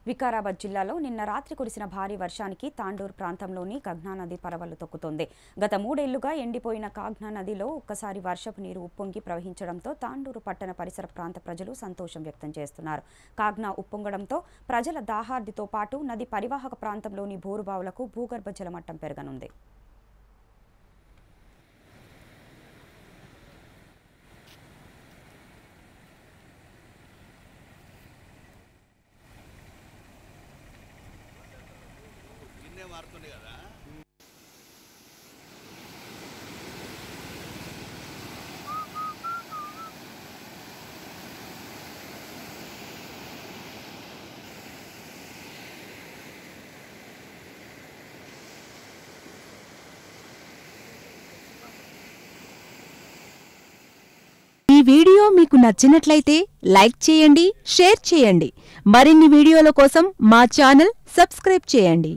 వికారాబాద్ జిల్లాలో నిన్న రాత్రి కురిసిన భారీ వర్షానికి తాండూర్ ప్రాంతంలోని కగ్నా నది పరవళ్లు తొక్కుతోంది గత మూడేళ్లుగా ఎండిపోయిన కాగ్నా నదిలో ఒక్కసారి వర్షపు నీరు ఉప్పొంగి ప్రవహించడంతో తాండూరు పట్టణ పరిసర ప్రాంత ప్రజలు సంతోషం వ్యక్తం చేస్తున్నారు కాగ్నా ఉప్పొంగడంతో ప్రజల దాహార్దితో పాటు నది పరివాహక ప్రాంతంలోని బోరుబావులకు భూగర్భ జలమట్టం పెరగనుంది గిన్నె మారుతుంది కదా ఈ వీడియో మీకు నచ్చినట్లయితే లైక్ చేయండి షేర్ చేయండి మరిన్ని వీడియోల కోసం మా ఛానల్ సబ్స్క్రైబ్ చేయండి